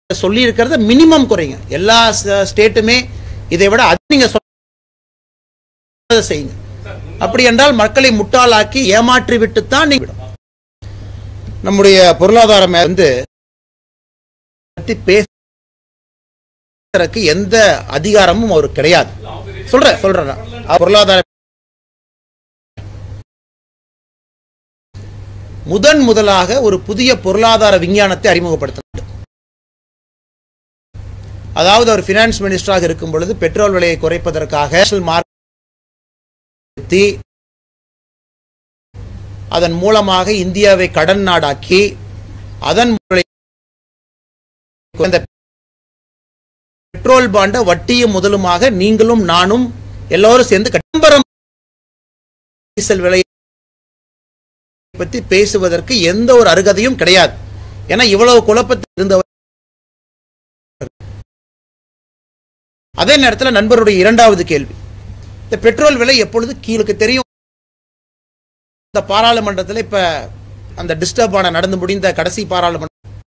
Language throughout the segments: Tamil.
சொல்லி இருக்கிறத மினிமம் குறைங்க எல்லா ஸ்டேட்டுமே இதை விட அது நீங்க சொல்றதை செய்யுங்க அப்படி என்றால் மக்களை முட்டாளாக்கி ஏமாற்றி விட்டுத்தான் நீங்க நம்முடைய பொருளாதாரம் வந்து பத்தி பேசுறதுக்கு எந்த அதிகாரமும் அவருக்கு கிடையாது சொல்றேன் சொல்றேன் நான். பொருளாதார முதன் முதலாக ஒரு புதிய பொருளாதார விஞ்ஞானத்தை அறிமுகப்படுத்தினார் அதாவது அவர் பினான்ஸ் மினிஸ்டராக இருக்கும் பொழுது பெட்ரோல் விலையை குறைப்பதற்காக நேஷனல் மார்க்கெட் அதன் மூலமாக இந்தியாவை கடன் நாடாக்கி அதன் மூலம் இந்த பெட்ரோல் பாண்ட வட்டியும் முதலுமாக நீங்களும் நானும் எல்லோரும் சேர்ந்து கட்டம்பரம் டீசல் விலை பத்தி பேசுவதற்கு எந்த ஒரு அருகதையும் கிடையாது ஏன்னா இவ்வளவு குழப்பத்தில் இருந்தவர் அதே நேரத்தில் நண்பருடைய இரண்டாவது கேள்வி இந்த பெட்ரோல் விலை எப்பொழுது கீழுக்கு தெரியும் இந்த பாராளுமன்றத்தில் இப்ப அந்த டிஸ்டர்ப் ஆன நடந்து முடிந்த கடைசி பாராளுமன்ற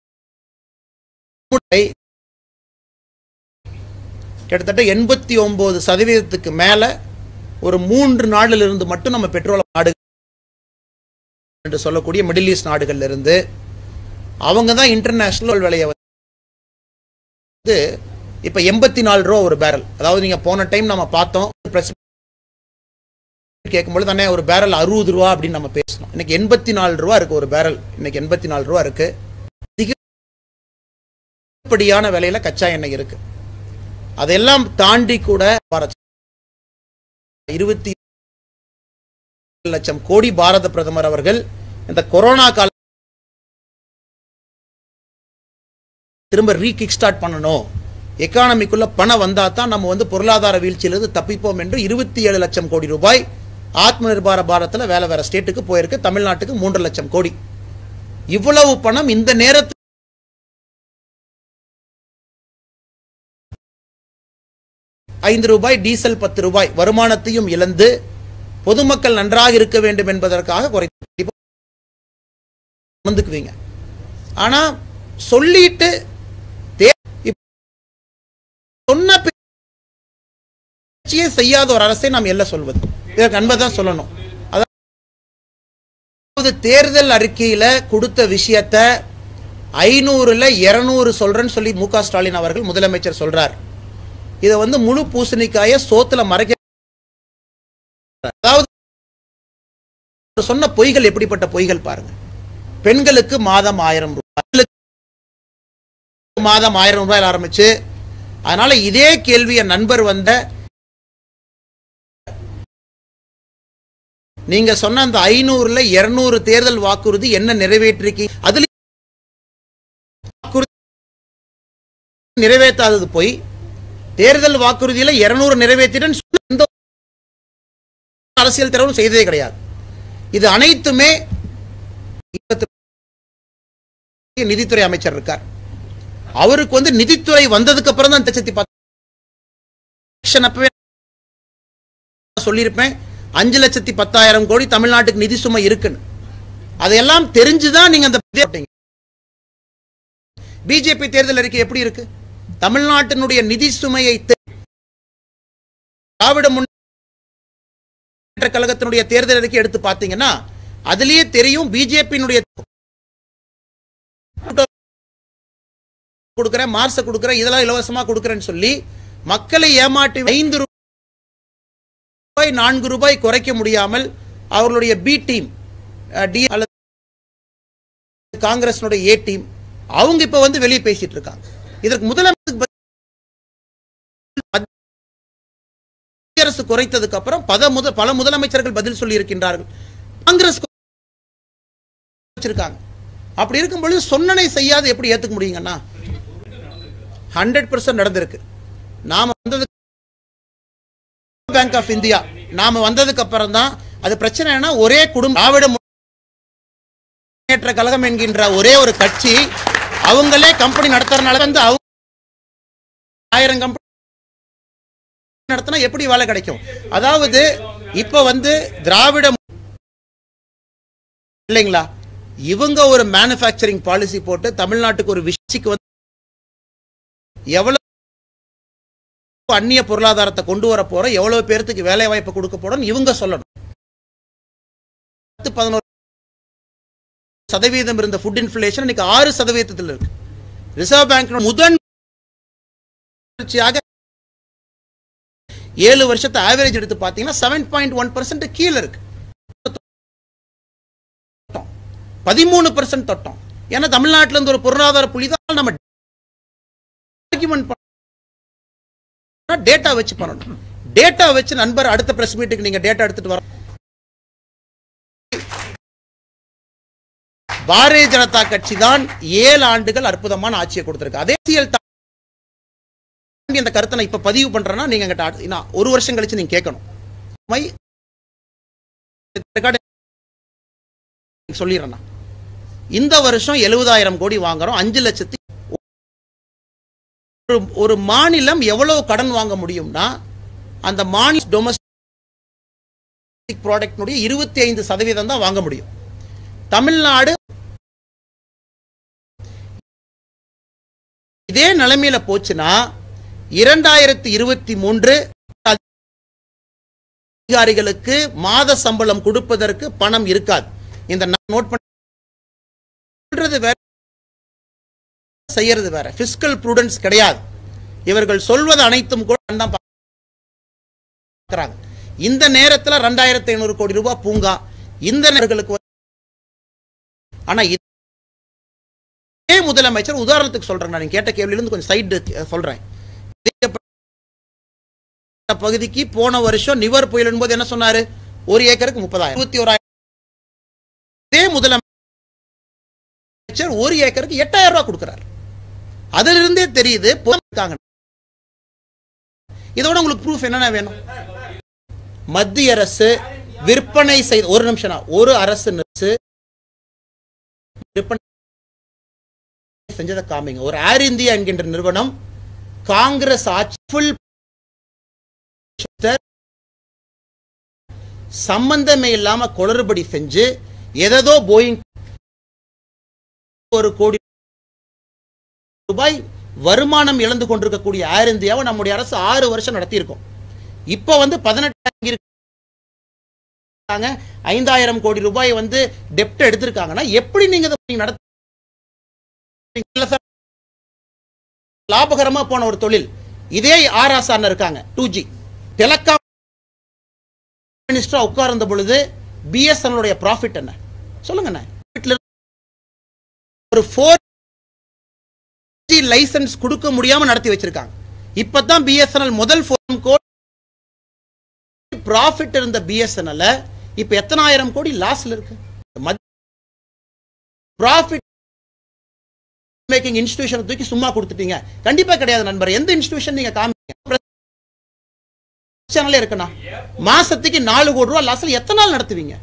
கிட்டத்தட்ட எண்பத்தி ஒன்பது சதவீதத்துக்கு மேல ஒரு மூன்று நாடுல இருந்து மட்டும் நம்ம பெட்ரோல் நாடு என்று சொல்லக்கூடிய மிடில் ஈஸ்ட் நாடுகள்ல இருந்து அவங்க தான் இன்டர்நேஷனல் விலையை வந்து இப்ப எண்பத்தி நாலு ரூபா ஒரு பேரல் அதாவது நீங்க போன டைம் நம்ம பார்த்தோம் பிரஸ் கேட்கும்போது தானே ஒரு பேரல் அறுபது ரூபா அப்படின்னு நம்ம பேசணும் இன்னைக்கு எண்பத்தி நாலு ரூபா இருக்கு ஒரு பேரல் இன்னைக்கு எண்பத்தி நாலு ரூபா இருக்கு அதிகப்படியான விலையில கச்சா எண்ணெய் இருக்கு அதெல்லாம் தாண்டி கூட பாரத் இருபத்தி லட்சம் கோடி பாரத பிரதமர் அவர்கள் இந்த கொரோனா கால திரும்ப ரீகிக் ஸ்டார்ட் பண்ணணும் எக்கானமிக்குள்ள பணம் வந்தா தான் நம்ம வந்து பொருளாதார வீழ்ச்சியிலிருந்து தப்பிப்போம் என்று இருபத்தி ஏழு லட்சம் கோடி ரூபாய் ஆத்ம நிர்பார பாரத்தில் வேற வேற ஸ்டேட்டுக்கு போயிருக்கு தமிழ்நாட்டுக்கு மூன்று லட்சம் கோடி இவ்வளவு பணம் இந்த நேரத்தில் ஐந்து ரூபாய் டீசல் பத்து ரூபாய் வருமானத்தையும் இழந்து பொதுமக்கள் நன்றாக இருக்க வேண்டும் என்பதற்காக குறை வந்துக்குவீங்க ஆனா சொல்லிட்டு தே- இப்ப சொன்ன பேச்சையே செய்யாத ஒரு அரசை நாம் எல்லாம் சொல்வது இதற்கு அன்பதான் சொல்லணும் அதாவது தேர்தல் அறிக்கையில கொடுத்த விஷயத்த ஐநூறுல இருநூறு சொல்றேன்னு சொல்லி மு க ஸ்டாலின் அவர்கள் முதலமைச்சர் சொல்றார் இதை வந்து முழு பூசணிக்காய சோத்துல மறைக்க அதாவது அவர் சொன்ன பொய்கள் எப்படிப்பட்ட பொய்கள் பாருங்க பெண்களுக்கு மாதம் ஆயிரம் ரூபாய் ஆண்களுக்கு மாதம் ஆயிரம் ரூபாயில் ஆரம்பிச்சு அதனால இதே கேள்விய நண்பர் வந்த நீங்க சொன்ன அந்த ஐநூறுல இருநூறு தேர்தல் வாக்குறுதி என்ன நிறைவேற்றிருக்கீங்க அதுல வாக்குறுதி நிறைவேற்றாதது போய் தேர்தல் வாக்குறுதியில இருநூறு நிறைவேற்றிட்டேன்னு சொன்ன எந்த அரசியல் தலைவரும் செய்ததே கிடையாது இது அனைத்துமே இப்ப நிதித்துறை அமைச்சர் இருக்கார் அவருக்கு வந்து நிதித்துறை வந்ததுக்கு அப்புறம் தான் லட்சத்தி பத்து election அப்பவே சொல்லியிருப்பேன் அஞ்சு லட்சத்தி பத்தாயிரம் கோடி தமிழ்நாட்டுக்கு நிதி சுமை இருக்குன்னு அதையெல்லாம் தெரிஞ்சுதான் நீங்க அந்த பிஜேபி தேர்தல் அறிக்கை எப்படி இருக்கு தமிழ்நாட்டினுடைய நிதி சுமையை தெ- திராவிட முன்னேற்ற கழகத்தினுடைய தேர்தல் அறிக்கை எடுத்து பார்த்தீங்கன்னா அதுலயே தெரியும் பிஜேபியினுடைய கொடுக்குறேன் மார்ஸை கொடுக்குறேன் இதெல்லாம் இலவசமா கொடுக்குறேன்னு சொல்லி மக்களை ஏமாற்றி ஐந்து ரூபாய் நான்கு ரூபாய் குறைக்க முடியாமல் அவர்களுடைய பி டீம் டி அல்லது காங்கிரஸினுடைய ஏ டீம் அவங்க இப்ப வந்து வெளியே பேசிட்டு இருக்காங்க இதற்கு முதலமைச்சர் பதில் மத்திய அரசு குறைத்ததுக்கு அப்புறம் பத முத பல முதலமைச்சர்கள் பதில் சொல்லி இருக்கின்றார்கள் காங்கிரஸ் வச்சிருக்காங்க அப்படி இருக்கும் பொழுது சொன்னனை செய்யாது எப்படி ஏத்துக்க முடியுங்கன்னா ஹண்ட்ரட் பர்சன்ட் நடந்திருக்கு நாம வந்தது பேங்க் ஆஃப் இந்தியா நாம வந்ததுக்கு அப்புறம் தான் அது பிரச்சனை என்ன ஒரே குடும்பம் திராவிட முன்னேற்ற கழகம் என்கின்ற ஒரே ஒரு கட்சி அவங்களே கம்பெனி நடத்துறதுனால வந்து அவங்க ஆயிரம் கம்பெனி நடத்தினா எப்படி வேலை கிடைக்கும் அதாவது இப்ப வந்து திராவிட மு- இல்லைங்களா இவங்க ஒரு மேனுஃபேக்சரிங் பாலிசி போட்டு தமிழ்நாட்டுக்கு ஒரு விஷயத்துக்கு வந்து எவ்வளவு அந்நிய பொருளாதாரத்தை கொண்டு வர போறோம் எவ்வளவு பேர்த்துக்கு வேலை வாய்ப்பு கொடுக்க போறோம் இவங்க சொல்லணும் பத்து பதினோரு சதவீதம் இருந்த ஃபுட் இன்ஃபிளேஷன் இன்னைக்கு ஆறு சதவீதத்தில் இருக்கு ரிசர்வ் பேங்க் முதன் தொடர்ச்சியாக ஏழு வருஷத்தை ஆவரேஜ் எடுத்து பார்த்தீங்கன்னா செவன் பாயிண்ட் ஒன் பர்சன்ட் கீழே இருக்கு பதிமூணு பர்சன்ட் தொட்டோம் ஏன்னா தமிழ்நாட்டில் இருந்து ஒரு பொருளாதார புள்ளி தான் நம்ம டாக்குமெண்ட் டேட்டா வச்சு பண்ணணும் டேட்டா வச்சு நண்பர் அடுத்த பிரஸ் மீட்டுக்கு நீங்க டேட்டா எடுத்துட்டு வர பாரதிய ஜனதா கட்சி தான் ஏழு ஆண்டுகள் அற்புதமான ஆட்சியை கொடுத்திருக்கு அதே அரசியல் தாண்டி அந்த கருத்தை நான் இப்ப பதிவு பண்றேன்னா நீங்க எங்கிட்ட அடுத்து- நான் ஒரு வருஷம் கழிச்சு நீங்க கேட்கணும் மை record சொல்லிடுறேன் நான். இந்த வருஷம் எழுபதாயிரம் கோடி வாங்குறோம் அஞ்சு லட்சத்தி ஒரு ஒரு மாநிலம் எவ்வளவு கடன் வாங்க முடியும்னா அந்த மாநில டொமஸ்டிக் ப்ராடக்ட்னுடைய இருபத்தி ஐந்து சதவீதம் தான் வாங்க முடியும் தமிழ்நாடு இதே நிலைமையில போச்சுன்னா இரண்டாயிரத்தி இருபத்தி மூன்று அதிகாரிகளுக்கு மாத சம்பளம் கொடுப்பதற்கு பணம் இருக்காது இந்த நோட் பண்றது வேற செய்யறது வேற பிசிக்கல் ப்ரூடன்ஸ் கிடையாது இவர்கள் சொல்வது அனைத்தும் கூட தான் பார்க்கறாங்க இந்த நேரத்துல ரெண்டாயிரத்தி ஐநூறு கோடி ரூபாய் பூங்கா இந்த நேர்களுக்கு வந்து- ஆனா இதே முதலமைச்சர் உதாரணத்துக்கு சொல்றேன் நான் நீங்க கேட்ட கேள்வியிலிருந்து கொஞ்சம் சைடு சொல்றேன் இந்த பகுதிக்கு போன வருஷம் நிவர் புயல் போது என்ன சொன்னாரு ஒரு ஏக்கருக்கு முப்பதாயிரம் இருபத்தி ஓராயிரம் இதே முதலமைச்சர் ஒரு ஏக்கருக்கு எட்டாயிரம் ரூபாய் கொடுக்கிறார் அதுல இருந்தே தெரியுது இருக்காங்க இதோட உங்களுக்கு ப்ரூஃப் என்னென்ன வேணும் மத்திய அரசு விற்பனை செய்த ஒரு நிமிஷம் நான், ஒரு அரசு அரசு விற்பனை செஞ்சதை காமிங்க ஒரு ஏர் இந்தியா என்கின்ற நிறுவனம் காங்கிரஸ் ஆட்சி full சம்பந்தமே இல்லாம குளறுபடி செஞ்சு எதோ போயிங் ஒரு கோடி ரூபாய் வருமானம் இழந்து கொண்டிருக்கக்கூடிய ஏர் இந்தியாவை நம்முடைய அரசு ஆறு வருஷம் நடத்தியிருக்கோம் இப்ப வந்து பதினெட்டு இருக்காங்க ஐந்தாயிரம் கோடி ரூபாய் வந்து டெப்ட் எடுத்திருக்காங்கன்னா எப்படி நீங்க இதை நீங்க நடத்த இல்ல சார், லாபகரமா போன ஒரு தொழில் இதே ஆராசான் இருக்காங்க டூ ஜி டெலகாம் மினிஸ்டரா உட்கார்ந்த பொழுது பிஎஸ்என்எல் ப்ராஃபிட் என்ன சொல்லுங்க அண்ணா. வீட்டுல இருந்து ஒரு ஃபோர் ஜி லைசன்ஸ் கொடுக்க முடியாம நடத்தி வச்சிருக்காங்க இப்பதான் பிஎஸ்என்எல் முதல் ஃபோன் கோட் ப்ராஃபிட் இருந்த பிஎஸ்என்எல் இப்ப எத்தனாயிரம் கோடி லாஸ்ல இருக்கு ப்ராஃபிட் மேக்கிங் இன்ஸ்டிடியூஷன் தூக்கி சும்மா கொடுத்துட்டீங்க கண்டிப்பா கிடையாது நண்பர் எந்த இன்ஸ்டிடியூஷன் நீங்க காமிங்க சேனலே இருக்குண்ணா மாசத்துக்கு நாலு கோடி ரூபாய் லாஸ்ல எத்தனை நாள் நடத்துவீங்க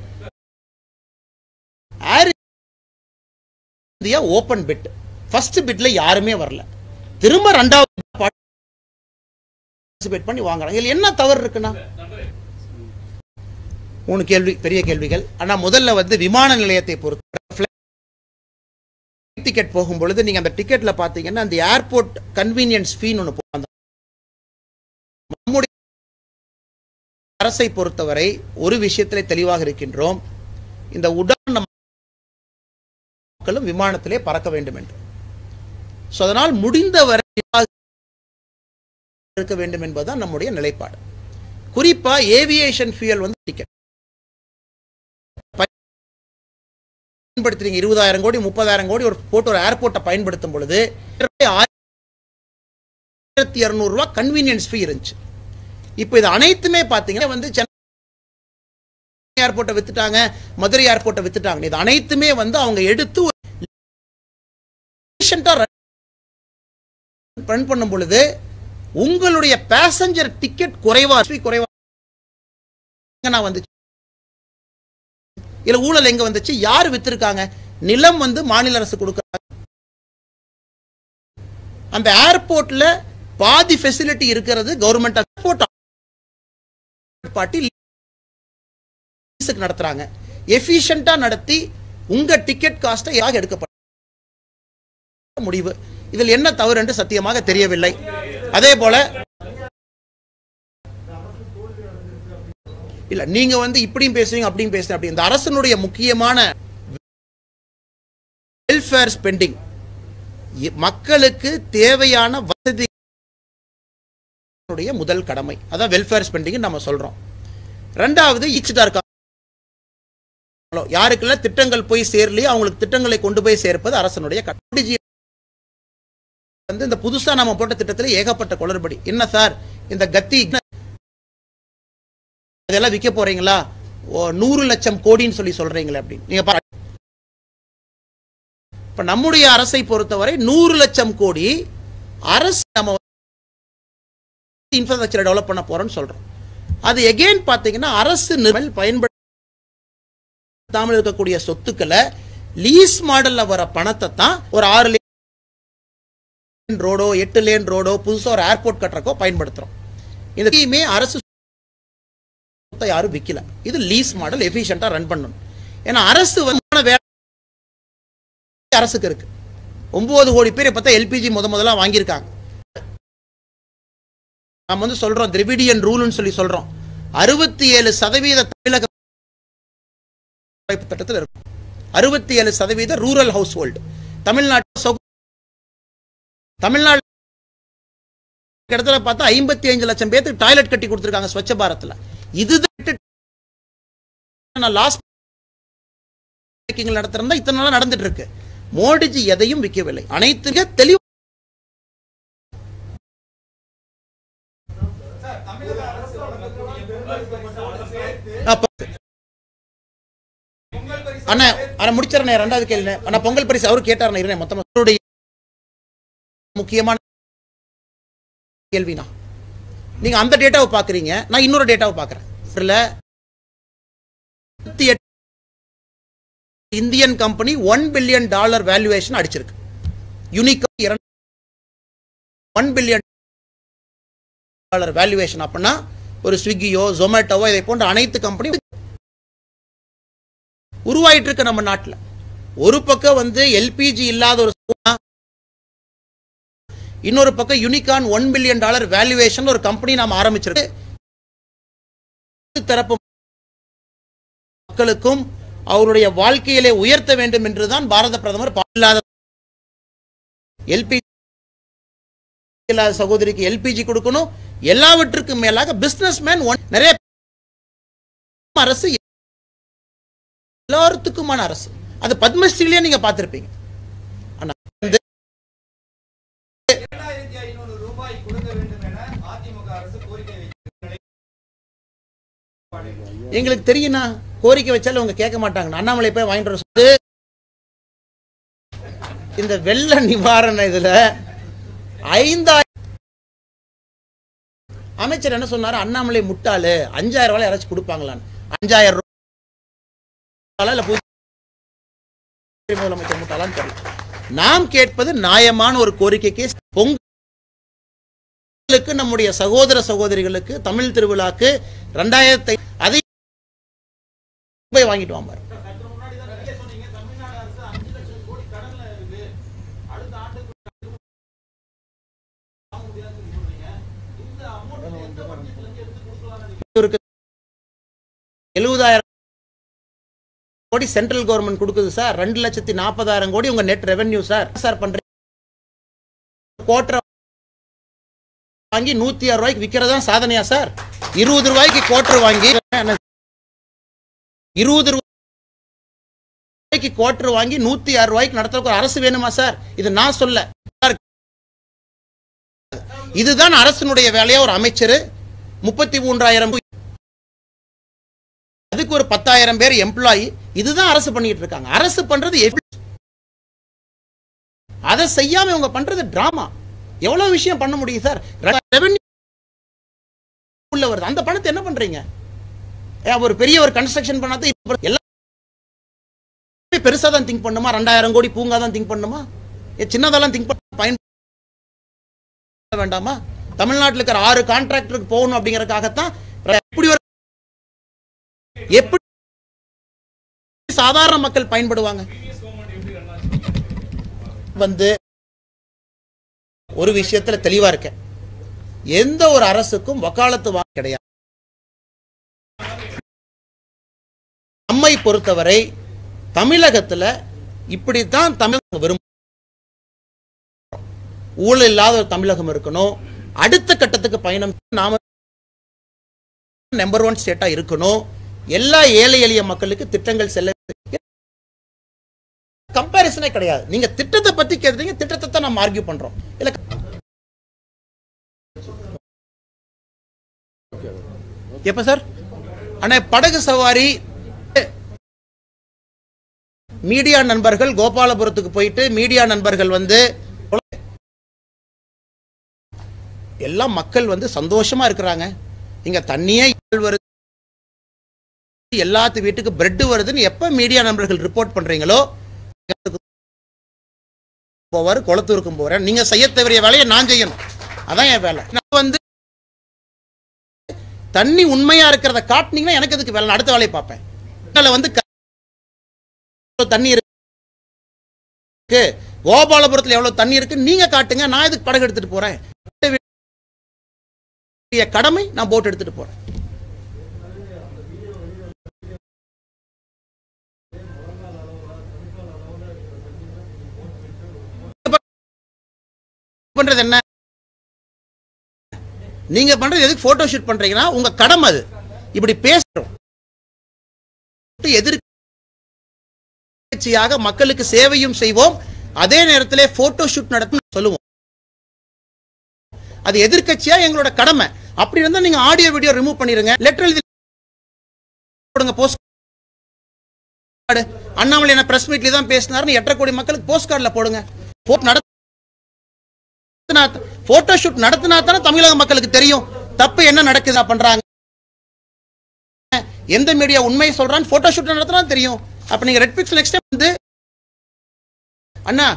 air India open bid first பிட்ல யாருமே வரல திரும்ப ரெண்டாவது பார்ட்டிசிபேட் பண்ணி வாங்குறாங்க இதுல என்ன தவறு இருக்குண்ணா மூணு கேள்வி பெரிய கேள்விகள் ஆனா முதல்ல வந்து விமான நிலையத்தை பொறுத்த டிக்கெட் போகும் பொழுது நீங்க அந்த டிக்கெட்ல பாத்தீங்கன்னா அந்த ஏர்போர்ட் கன்வீனியன்ஸ் ஃபீன்னு ஒன்று போவாங்க நம்முடைய அரசை பொறுத்தவரை ஒரு விஷயத்திலே தெளிவாக இருக்கின்றோம் இந்த உடான் நம்ம மக்களும் விமானத்திலே பறக்க வேண்டும் என்று So, அதனால் முடிந்தவரை இருக்க வேண்டும் என்பதுதான் நம்முடைய நிலைப்பாடு குறிப்பா ஏவியேஷன் ஃபியூயல் வந்து டிக்கெட் பயன்படுத்துறீங்க இருபதாயிரம் கோடி முப்பதாயிரம் கோடி ஒரு போட்டு ஒரு ஏர்போர்ட்டை பயன்படுத்தும் பொழுது ஆயிரத்தி இருநூறு ரூபாய் கன்வீனியன்ஸ் ஃபீ இருந்துச்சு இப்போ இது அனைத்துமே பார்த்தீங்கன்னா வந்து சென்னை ஏர்போர்ட்டை வித்துட்டாங்க மதுரை ஏர்போர்ட்டை வித்துட்டாங்க இது அனைத்துமே வந்து அவங்க எடுத்து ரன் பண்ணும் பொழுது உங்களுடைய பேசஞ்சர் டிக்கெட் குறைவா குறைவா எங்கண்ணா வந்துச்சு இல்ல ஊழல் எங்க வந்துச்சு யார் வித்திருக்காங்க நிலம் வந்து மாநில அரசு கொடுக்க அந்த ஏர்போர்ட்ல பாதி ஃபெசிலிட்டி இருக்கிறது கவர்மெண்ட் ஏர்போர்ட் பார்ட்டி லீஸுக்கு நடத்துறாங்க எஃபிஷியண்டா நடத்தி உங்க டிக்கெட் காஸ்ட்டை யாக எடுக்கப்பட முடிவு இதில் என்ன தவறு என்று சத்தியமாக தெரியவில்லை அதே போல இல்ல நீங்க வந்து இப்படியும் பேசுறீங்க அப்படியும் பேசுறீங்க அப்படி இந்த அரசனுடைய முக்கியமான வெல்ஃபேர் ஸ்பெண்டிங் மக்களுக்கு தேவையான வசதி முதல் கடமை அதான் வெல்ஃபேர் ஸ்பெண்டிங் நம்ம சொல்றோம் ரெண்டாவது ஈச்சிட்டார் யாருக்கெல்லாம் திட்டங்கள் போய் சேரலையோ அவங்களுக்கு திட்டங்களை கொண்டு போய் சேர்ப்பது அரசனுடைய கடமை வந்து இந்த புதுசா நம்ம போட்ட திட்டத்தில் ஏகப்பட்ட குளறுபடி என்ன சார் இந்த கத்தி அதெல்லாம் விற்க போறீங்களா ஓ, நூறு லட்சம் கோடின்னு சொல்லி சொல்றீங்களே அப்படின்னு நீங்க பாரு. இப்ப நம்முடைய அரசை பொறுத்தவரை நூறு லட்சம் கோடி அரசு நம்ம இன்ஃப்ராஸ்ட்ரக்சரை டெவலப் பண்ண போறோம்னு சொல்றோம் அது எகெயின் பாத்தீங்கன்னா அரசு நிறுவல் பயன்படுத்தாமல் இருக்கக்கூடிய சொத்துக்களை லீஸ் மாடல்ல வர பணத்தை தான் ஒரு ஆறு லேன் ரோடோ எட்டு லேன் ரோடோ புதுசா ஒரு ஏர்போர்ட் கட்டுறக்கோ பயன்படுத்துறோம் இந்த ஸ்கீமே அரசு சொத்தை யாரும் விற்கல இது லீஸ் மாடல் எஃபிஷியண்டா ரன் பண்ணணும் ஏன்னா அரசு வந்து வேலை அரசுக்கு இருக்கு ஒன்பது கோடி பேர் பார்த்தா எல்பிஜி முத முதல்ல வாங்கியிருக்காங்க நம்ம வந்து சொல்றோம் திரிவிடியன் ரூல்னு சொல்லி சொல்றோம் அறுபத்தி ஏழு சதவீத தமிழக வாய்ப்பு திட்டத்தில் இருக்கும் அறுபத்தி ஏழு சதவீத ரூரல் ஹவுஸ் ஹோல்டு தமிழ்நாட்டு சொகு- தமிழ்நாடு இடத்துல பார்த்தா ஐம்பத்தி அஞ்சு லட்சம் பேருக்கு டாய்லெட் கட்டி கொடுத்துருக்காங்க ஸ்வச்ச பாரத்ல இதுதான் லாஸ்ட் நடத்துறதா இத்தனை நாளா நடந்துட்டு இருக்கு மோடிஜி எதையும் விற்கவில்லை அனைத்து மிக தெளிவு அப்ப- அண்ணா அண்ணா முடிச்சிடறேன் ரெண்டாவது கேள்வி அண்ணா பொங்கல் பரிசு அவரு கேட்டார் இருந்தேன் மொத்தமா அவருடைய முக்கியமான கேள்வினா நீங்க அந்த டேட்டாவை பாக்குறீங்க நான் இன்னொரு டேட்டாவை பாக்குறேன் இல்ல Indian company one billion dollar valuation அடிச்சிருக்கு unique one billion dollar valuation அப்படின்னா ஒரு ஸ்விக்கியோ ஜொமேட்டோவோ இதை போன்ற அனைத்து கம்பெனி உருவாயிட்டு இருக்கு நம்ம நாட்டுல ஒரு பக்கம் வந்து எல்பிஜி இல்லாத ஒரு சமூகம், இன்னொரு பக்கம் unicorn one billion dollar valuation ஒரு கம்பெனி நாம ஆரம்பிச்சிருக்கு தரப்பு மக்களுக்கும் அவருடைய வாழ்க்கையிலே உயர்த்த வேண்டும் என்றுதான் பாரத பிரதமர் பா- இல்லாத எல்பிஜி இல்லாத சகோதரிக்கு எல்பிஜி கொடுக்கணும் எல்லாவற்றுக்கும் மேலாக பிசினஸ் மேன் நிறைய அரசு எல்லாத்துக்குமான அரசு அது பத்மஸ்ரீலயே நீங்க பார்த்திருப்பீங்க ஆனா வந்து இரண்டாயிரத்தி ஐநூறு ரூபாய் கொடுக்க வேண்டும் என அதிமுக அரசு கோரிக்கை வைக்கிறது எங்களுக்கு தெரியும்னா கோரிக்கை வச்சாலும் அவங்க கேட்க மாட்டாங்க அண்ணாமலை போய் வாங்கிட்டு வர சொல்லு இந்த வெள்ள நிவாரண இதுல ஐந்தாயிரம் அமைச்சர் என்ன சொன்னாரு அண்ணாமலை முட்டாளு அஞ்சாயிரம் ரூபாய் யாராச்சும் கொடுப்பாங்களான்னு அஞ்சாயிரம் ரூபாய் இல்ல புதுச்சேரி முதலமைச்சர் முட்டாளான்னு தெரியல நாம் கேட்பது நியாயமான ஒரு கோரிக்கைக்கு பொங்கலுக்கு நம்முடைய சகோதர சகோதரிகளுக்கு தமிழ் திருவிழாக்கு ரெண்டாயிரத்தி அதை போய் வாங்கிட்டு வாங்க இவருக்கு எழுபதாயிரம் கோடி சென்ட்ரல் கவர்மெண்ட் கொடுக்குது சார் ரெண்டு லட்சத்தி நாற்பதாயிரம் கோடி உங்க நெட் ரெவென்யூ சார் சார் பண்றீங்க கோட்டரை வாங்கி நூத்தி ஆறு ரூபாய்க்கு விற்கிறதா சாதனையா சார் இருபது ரூபாய்க்கு கோட்டர் வாங்கி இருபது ரூபாய்க்கு கோட்டர் வாங்கி நூத்தி ஆறு ரூபாய்க்கு நடத்துறதுக்கு ஒரு அரசு வேணுமா சார் இது நான் சொல்ல இதுதான் அரசனுடைய வேலையா ஒரு அமைச்சர் முப்பத்தி மூன்றாயிரம் அதுக்கு ஒரு பத்தாயிரம் பேர் எம்ப்ளாயி இதுதான் அரசு பண்ணிட்டு இருக்காங்க அரசு பண்றது எப்படி? அதை செய்யாம இவங்க பண்றது டிராமா எவ்வளவு விஷயம் பண்ண முடியும் சார் ரெவென்யூ உள்ள வருது அந்த பணத்தை என்ன பண்றீங்க ஏன் ஒரு பெரிய ஒரு கன்ஸ்ட்ரக்ஷன் பண்ணாத இப்ப எல்லாம் பெருசா தான் திங்க் பண்ணுமா ரெண்டாயிரம் கோடி பூங்கா தான் திங்க் பண்ணுமா ஏன் சின்னதெல்லாம் திங்க் பண்ண பயன் வேண்டாமா தமிழ்நாட்டில் இருக்கிற ஆறு கான்ட்ராக்டருக்கு போகணும் அப்படிங்கறதுக்காகத்தான் எப்படி ஒரு எப்படி சாதாரண மக்கள் பயன்படுவாங்க வந்து ஒரு விஷயத்துல தெளிவா இருக்கேன் எந்த ஒரு அரசுக்கும் வக்காலத்து வாங்க கிடையாது நம்மை பொறுத்தவரை தமிழகத்துல இப்படித்தான் தமிழகம் விரும்ப ஊழல் இல்லாத ஒரு தமிழகம் இருக்கணும் அடுத்த கட்டத்துக்கு பயணம் நாம நம்பர் ஒன் ஸ்டேட்டா இருக்கணும் எல்லா ஏழை எளிய மக்களுக்கு திட்டங்கள் செல்ல கம்பாரிசனே கிடையாது நீங்க திட்டத்தை பத்தி கேக்குறீங்க திட்டத்தை தான் நம்ம ஆர்கியூ பண்றோம் இல்ல எப்ப சார் அண்ணா படகு சவாரி மீடியா நண்பர்கள் கோபாலபுரத்துக்கு போயிட்டு மீடியா நண்பர்கள் வந்து எல்லாம் மக்கள் வந்து சந்தோஷமா இருக்கிறாங்க இங்க தண்ணியே வருது எல்லாத்து வீட்டுக்கு பிரெட் வருதுன்னு எப்ப மீடியா நண்பர்கள் ரிப்போர்ட் பண்றீங்களோ போவாரு குளத்தூருக்கும் போறேன் நீங்க செய்ய தவறிய வேலையை நான் செய்யணும் அதான் என் வேலை நான் வந்து தண்ணி உண்மையா இருக்கிறத காட்டுனீங்கன்னா எனக்கு எதுக்கு வேலை நான் அடுத்த வேலையை பார்ப்பேன் இதுல வந்து க- தண்ணி இருக்கு கோபாலபுரத்துல எவ்வளவு தண்ணி இருக்கு நீங்க காட்டுங்க நான் இதுக்கு படகு எடுத்துட்டு போறேன் என் கடமை நான் போட் எடுத்துட்டு போறேன் பண்றது என்ன நீங்க பண்றது எதுக்கு போட்டோ ஷூட் பண்றீங்கன்னா உங்க கடமை அது இப்படி பேசுறோம் எதிர்க்கட்சியாக மக்களுக்கு சேவையும் செய்வோம் அதே நேரத்திலே போட்டோ ஷூட் நடத்தும் சொல்லுவோம் அது எதிர்க்கட்சியா எங்களோட கடமை அப்படி இருந்தா நீங்க ஆடியோ வீடியோ ரிமூவ் பண்ணிருங்க லெட்டர் எழுதி போடுங்க போஸ்ட் கார்டு அண்ணாமலை என்ன பிரஸ் மீட்ல தான் பேசினாருன்னு எட்டரை கோடி மக்களுக்கு போஸ்ட் கார்டுல போடுங்க போட் நட போட்டோ ஷூட் நடத்தினா தானே தமிழக மக்களுக்கு தெரியும் தப்பு என்ன நடக்குதா பண்றாங்க எந்த மீடியா உண்மையை சொல்றான்னு போட்டோ ஷூட் நடத்தினா தெரியும் அப்ப நீங்க ரெட் பிக்ஸ் நெக்ஸ்ட் டைம் வந்து அண்ணா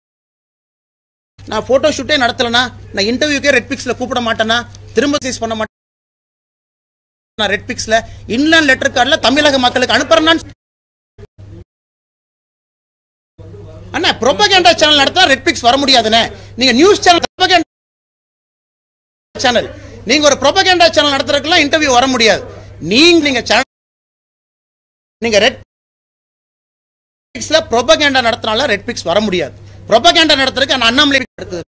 நான் போட்டோ ஷூட்டே நடத்தலனா நான் இன்டர்வியூக்கே ரெட் பிக்ஸ்ல கூப்பிட மாட்டேனா திரும்ப சீஸ் பண்ண மாட்டேன் நான் ரெட் பிக்ஸ்ல இன்லேண்ட் லெட்டர் கார்டுல தமிழக மக்களுக்கு அனுப்புறேன்னு அண்ணா ப்ரொபகேண்டா சேனல் நடத்தா ரெட் பிக்ஸ் வர முடியாதுண்ணே நீங்க நியூஸ் சேனல் ப்ரொபகேண்டா சேனல் நீங்க ஒரு ப்ரொபகேண்டா சேனல் நடத்துறதுக்குலாம் இன்டர்வியூ வர முடியாது நீங்க நீங்க சேனல் நீங்க ரெட் பிக்ஸ்ல ப்ரொபகேண்டா நடத்தினால ரெட் பிக்ஸ் வர முடியாது ப்ரொபகேண்டா நடத்துறதுக்கு அந்த அண்ணாமலை அடுத்தது